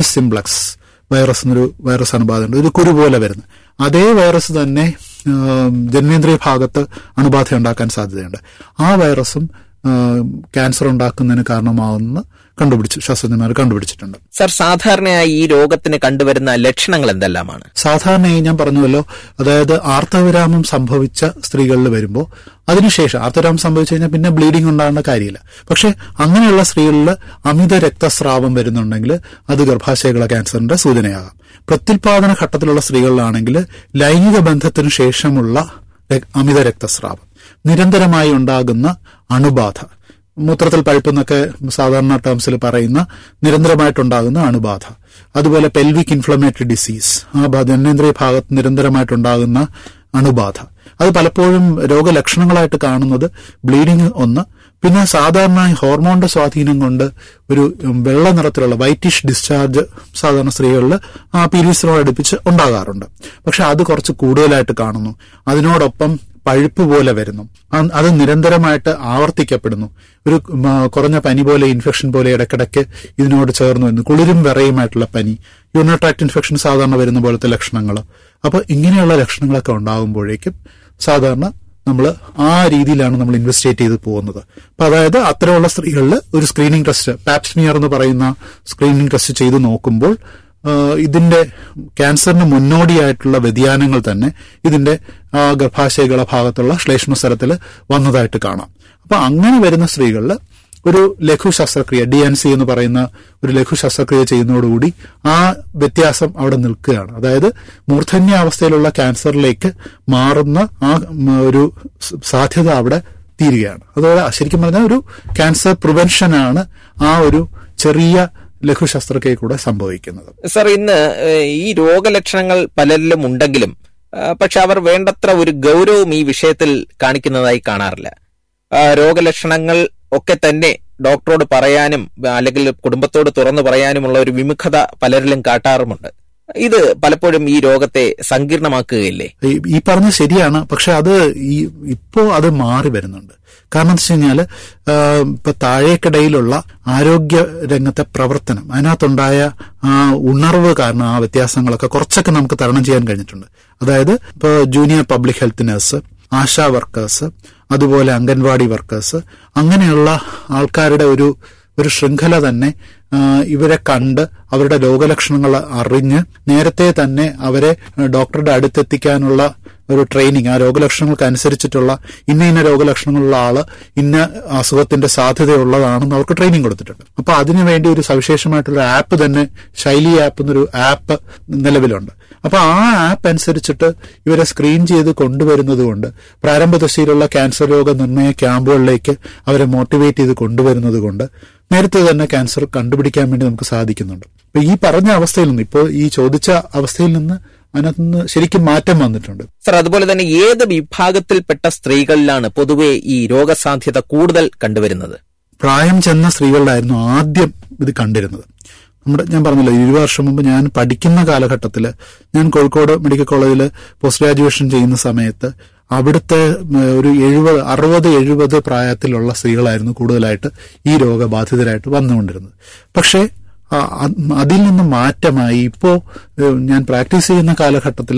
herpes simplex virus എന്നൊരു virus അണുബാധയുണ്ട് ഒരു കുരു പോലെ വരുന്നത് അതേ വൈറസ് തന്നെ ആം, ജനനേന്ദ്രിയ ഭാഗത്ത് അണുബാധ ഉണ്ടാക്കാൻ സാധ്യതയുണ്ട് ആ വൈറസും ആം, ക്യാൻസർ ഉണ്ടാക്കുന്നതിന് കാരണമാവുമെന്ന് കണ്ടുപിടിച്ചു ശാസ്ത്രജ്ഞന്മാർ കണ്ടുപിടിച്ചിട്ടുണ്ട് സർ സാധാരണയായി ഈ രോഗത്തിന് കണ്ടുവരുന്ന ലക്ഷണങ്ങൾ എന്തെല്ലാമാണ് സാധാരണയായി ഞാൻ പറഞ്ഞുവല്ലോ അതായത് ആർത്തവിരാമം സംഭവിച്ച സ്ത്രീകളിൽ വരുമ്പോൾ അതിനുശേഷം ആർത്തവിരാമം സംഭവിച്ചു കഴിഞ്ഞാൽ പിന്നെ ബ്ലീഡിംഗ് ഉണ്ടാകേണ്ട കാര്യമില്ല പക്ഷെ അങ്ങനെയുള്ള സ്ത്രീകളിൽ അമിത രക്തസ്രാവം വരുന്നുണ്ടെങ്കിൽ അത് ഗർഭാശയകള ക്യാൻസറിന്റെ സൂചനയാകാം പ്രത്യുൽപാദന ഘട്ടത്തിലുള്ള സ്ത്രീകളിലാണെങ്കിൽ ലൈംഗിക ബന്ധത്തിനു ശേഷമുള്ള ര- അമിത രക്തസ്രാവം നിരന്തരമായി ഉണ്ടാകുന്ന അണുബാധ മൂത്രത്തിൽ പഴുപ്പെന്നൊക്കെ സാധാരണ ടേംസിൽ പറയുന്ന നിരന്തരമായിട്ടുണ്ടാകുന്ന അണുബാധ അതുപോലെ പെൽവിക് ഇൻഫ്ലമേറ്ററി ഡിസീസ് ആ ബ- ജനനേന്ദ്രിയ ഭാഗത്ത് നിരന്തരമായിട്ടുണ്ടാകുന്ന അണുബാധ അത് പലപ്പോഴും രോഗലക്ഷണങ്ങളായിട്ട് കാണുന്നത് ബ്ലീഡിംഗ് ഒന്ന് പിന്നെ സാധാരണ ഹോർമോണിന്റെ സ്വാധീനം കൊണ്ട് ഒരു ഉം, വെള്ള നിറത്തിലുള്ള വൈറ്റിഷ് ഡിസ്ചാർജ് സാധാരണ സ്ത്രീകളിൽ ആ പീരീഡ്സിനോട് അടുപ്പിച്ച് ഉണ്ടാകാറുണ്ട് പക്ഷെ അത് കുറച്ച് കൂടുതലായിട്ട് കാണുന്നു അതിനോടൊപ്പം പഴുപ്പ് പോലെ വരുന്നു അ- അത് നിരന്തരമായിട്ട് ആവർത്തിക്കപ്പെടുന്നു ഒരു ഉം, ആ, കുറഞ്ഞ പനി പോലെ ഇൻഫെക്ഷൻ പോലെ ഇടയ്ക്കിടയ്ക്ക് ഇതിനോട് ചേർന്ന് വരുന്നു കുളിരും വിറയുമായിട്ടുള്ള പനി യൂറിനറി ട്രാക്ട് ഇൻഫെക്ഷൻ സാധാരണ വരുന്ന പോലത്തെ ലക്ഷണങ്ങൾ അപ്പൊ ഇങ്ങനെയുള്ള ലക്ഷണങ്ങളൊക്കെ ഉണ്ടാകുമ്പോഴേക്കും സാധാരണ നമ്മൾ ആ രീതിയിലാണ് നമ്മൾ ഇൻവെസ്റ്റിഗേറ്റ് ചെയ്ത് പോകുന്നത് അപ്പൊ അതായത് അത്തരമുള്ള സ്ത്രീകളിൽ ഒരു സ്ക്രീനിങ് ടെസ്റ്റ് പാപ്സ്മിയർ എന്ന് പറയുന്ന സ്ക്രീനിങ് ടെസ്റ്റ് ചെയ്ത് നോക്കുമ്പോൾ ആ, ഇതിന്റെ ക്യാൻസറിന് മുന്നോടിയായിട്ടുള്ള വ്യതിയാനങ്ങൾ തന്നെ ഇതിന്റെ ആ, ഗർഭാശയകള ഭാഗത്തുള്ള ശ്ലേഷ്മസ്തരത്തിൽ വന്നതായിട്ട് കാണാം അപ്പൊ അങ്ങനെ വരുന്ന സ്ത്രീകളിൽ ഒരു ലഘു ശസ്ത്രക്രിയ ഡി എൻ സി എന്ന് പറയുന്ന ഒരു ലഘു ശസ്ത്രക്രിയ ചെയ്യുന്നതോടുകൂടി ആ വ്യത്യാസം അവിടെ നിൽക്കുകയാണ് അതായത് മൂർധന്യാവസ്ഥയിലുള്ള ക്യാൻസറിലേക്ക് മാറുന്ന ആ ഉം, ഒരു സ് സാധ്യത അവിടെ തീരുകയാണ് അതുപോലെ ശരിക്കും പറഞ്ഞാൽ ഒരു ക്യാൻസർ പ്രിവെൻഷനാണ് ആ ഒരു ചെറിയ ലഘു ശസ്ത്രക്രിയ കൂടെ സംഭവിക്കുന്നത് സർ ഇന്ന് ഏഹ്, ഈ രോഗലക്ഷണങ്ങൾ പലരിലും ഉണ്ടെങ്കിലും ആ, പക്ഷെ അവർ വേണ്ടത്ര ഒരു ഗൗരവം ഈ വിഷയത്തിൽ കാണിക്കുന്നതായി കാണാറില്ല ആ, രോഗലക്ഷണങ്ങൾ ഒക്കെ തന്നെ ഡോക്ടറോട് പറയാനും അല്ലെങ്കിൽ കുടുംബത്തോട് തുറന്നു പറയാനുമുള്ള ഒരു വിമുഖത പലരിലും കാട്ടാറുമുണ്ട് ഇത് പലപ്പോഴും ഈ രോഗത്തെ സങ്കീർണമാക്കുകയില്ലേ ഈ- ഈ പറഞ്ഞ ശരിയാണ് പക്ഷെ അത് ഈ ഇപ്പോ അത് മാറി വരുന്നുണ്ട് കാരണം എന്താ വെച്ച് കഴിഞ്ഞാല് ആ, ഇപ്പൊ താഴേക്കിടയിലുള്ള ആരോഗ്യ രംഗത്തെ പ്രവർത്തനം അതിനകത്തുണ്ടായ ആ ഉണർവ് കാരണം ആ വ്യത്യാസങ്ങളൊക്കെ കുറച്ചൊക്കെ നമുക്ക് തരണം ചെയ്യാൻ കഴിഞ്ഞിട്ടുണ്ട് അതായത് ഇപ്പൊ junior public health nurse ASHA workers അതുപോലെ അംഗൻവാടി വർക്കേഴ്സ് അങ്ങനെയുള്ള ആൾക്കാരുടെ ഒരു ഒരു ശൃംഖല തന്നെ ആ, ഇവരെ കണ്ട് അവരുടെ രോഗലക്ഷണങ്ങൾ അറിഞ്ഞ് നേരത്തെ തന്നെ അവരെ ഡോക്ടറുടെ അടുത്തെത്തിക്കാനുള്ള ഒരു ട്രെയിനിങ് ആ രോഗലക്ഷണങ്ങൾക്ക് അനുസരിച്ചിട്ടുള്ള ഇന്ന ഇന്ന രോഗലക്ഷണങ്ങളുള്ള ആള് ഇന്ന അസുഖത്തിന്റെ സാധ്യതയുള്ളതാണെന്ന് അവർക്ക് ട്രെയിനിങ് കൊടുത്തിട്ടുണ്ട് അപ്പൊ അതിനുവേണ്ടി ഒരു സവിശേഷമായിട്ടുള്ള ആപ്പ് തന്നെ ശൈലി ആപ്പ് എന്നൊരു ആപ്പ് നിലവിലുണ്ട് അപ്പൊ ആ ആപ്പ് അനുസരിച്ചിട്ട് ഇവരെ സ്ക്രീൻ ചെയ്ത് കൊണ്ടുവരുന്നത് കൊണ്ട് പ്രാരംഭ ദശയിലുള്ള ക്യാൻസർ രോഗ നിർണയ ക്യാമ്പുകളിലേക്ക് അവരെ മോട്ടിവേറ്റ് ചെയ്ത് കൊണ്ടുവരുന്നത് കൊണ്ട് നേരത്തെ തന്നെ ക്യാൻസർ കണ്ടുപിടിക്കാൻ വേണ്ടി നമുക്ക് സാധിക്കുന്നുണ്ട് അപ്പൊ ഈ പറഞ്ഞ അവസ്ഥയിൽ നിന്ന് ഇപ്പോൾ ഈ ചോദിച്ച അവസ്ഥയിൽ നിന്ന് അതിനകത്ത് നിന്ന് ശരിക്കും മാറ്റം വന്നിട്ടുണ്ട് സർ അതുപോലെ തന്നെ ഏത് വിഭാഗത്തിൽപ്പെട്ട സ്ത്രീകളിലാണ് പൊതുവെ ഈ രോഗസാധ്യത കൂടുതൽ കണ്ടുവരുന്നത് പ്രായം ചെന്ന സ്ത്രീകളിലായിരുന്നു ആദ്യം ഇത് കണ്ടിരുന്നത് നമ്മുടെ ഞാൻ പറഞ്ഞല്ലോ ഇരുപത് വർഷം മുമ്പ് ഞാൻ പഠിക്കുന്ന കാലഘട്ടത്തിൽ ഞാൻ കോഴിക്കോട് മെഡിക്കൽ കോളേജിൽ പോസ്റ്റ് ഗ്രാജുവേഷൻ ചെയ്യുന്ന സമയത്ത് അവിടുത്തെ ഉം, ഒരു എഴുപത് അറുപത് എഴുപത് പ്രായത്തിലുള്ള സ്ത്രീകളായിരുന്നു കൂടുതലായിട്ട് ഈ രോഗബാധിതരായിട്ട് വന്നുകൊണ്ടിരുന്നത് പക്ഷേ ആ, അത് അതിൽ നിന്ന് മാറ്റമായി ഇപ്പോ ഏഹ്, ഞാൻ പ്രാക്ടീസ് ചെയ്യുന്ന കാലഘട്ടത്തിൽ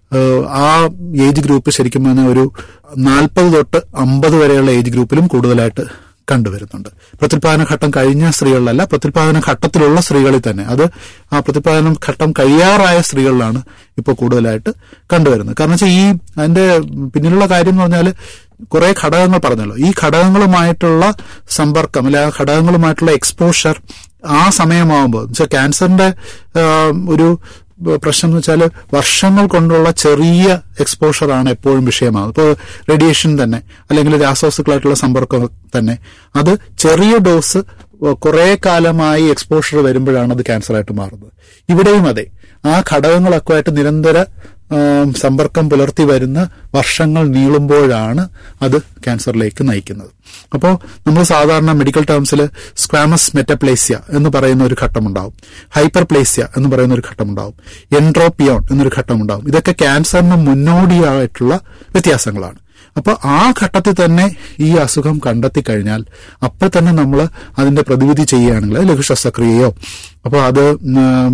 ആ ഏജ് ഗ്രൂപ്പ് ശരിക്കും പറഞ്ഞാൽ ഒരു നാൽപ്പത് തൊട്ട് അമ്പത് വരെയുള്ള ഏജ് ഗ്രൂപ്പിലും കൂടുതലായിട്ട് കണ്ടുവരുന്നുണ്ട് പ്രത്യുൽപാദന ഘട്ടം കഴിഞ്ഞ സ്ത്രീകളിലല്ല പ്രത്യുൽപാദന ഘട്ടത്തിലുള്ള സ്ത്രീകളിൽ തന്നെ അത് ആ പ്രത്യുൽപാദന ഘട്ടം കഴിയാറായ സ്ത്രീകളിലാണ് ഇപ്പോൾ കൂടുതലായിട്ട് കണ്ടുവരുന്നത് കാരണം വെച്ചാൽ ഈ അതിന്റെ പിന്നിലുള്ള കാര്യം എന്ന് പറഞ്ഞാൽ കുറെ ഘടകങ്ങൾ പറഞ്ഞല്ലോ ഈ ഘടകങ്ങളുമായിട്ടുള്ള സമ്പർക്കം അല്ലെ ആ ഘടകങ്ങളുമായിട്ടുള്ള എക്സ്പോഷർ ആ സമയമാകുമ്പോൾ വെച്ചാൽ ക്യാൻസറിന്റെ ആ, ഒരു പ്രശ്നം എന്ന് വെച്ചാൽ വർഷങ്ങൾ കൊണ്ടുള്ള ചെറിയ എക്സ്പോഷറാണ് എപ്പോഴും വിഷയമാകുന്നത് ഇപ്പോൾ റേഡിയേഷൻ തന്നെ അല്ലെങ്കിൽ രാസവസ്തുക്കളായിട്ടുള്ള സമ്പർക്കം തന്നെ അത് ചെറിയ ഡോസ് കുറെ കാലമായി എക്സ്പോഷർ വരുമ്പോഴാണ് അത് ക്യാൻസറായിട്ട് മാറുന്നത് ഇവിടെയും അതെ ആ ഘടകങ്ങളൊക്കെ ആയിട്ട് നിരന്തര ആം, സമ്പർക്കം പുലർത്തി വരുന്ന വർഷങ്ങൾ നീളുമ്പോഴാണ് അത് ക്യാൻസറിലേക്ക് നയിക്കുന്നത് അപ്പോൾ നമ്മൾ സാധാരണ മെഡിക്കൽ ടേംസിൽ സ്ക്വാമസ് മെറ്റപ്ലേസ്യ എന്ന് പറയുന്ന ഒരു ഘട്ടമുണ്ടാവും ഹൈപ്പർപ്ലേസ്യ എന്ന് പറയുന്ന ഒരു ഘട്ടമുണ്ടാവും എൻട്രോപ്പിയോൺ എന്നൊരു ഘട്ടമുണ്ടാവും ഇതൊക്കെ ക്യാൻസറിന് മുന്നോടിയായിട്ടുള്ള വ്യത്യാസങ്ങളാണ് അപ്പൊ ആ ഘട്ടത്തിൽ തന്നെ ഈ അസുഖം കണ്ടെത്തി കഴിഞ്ഞാൽ അപ്പോൾ തന്നെ നമ്മൾ അതിന്റെ പ്രതിവിധി ചെയ്യുകയാണെങ്കിൽ ലഘു ശസ്ത്രക്രിയയോ അപ്പോൾ അത് ഉം,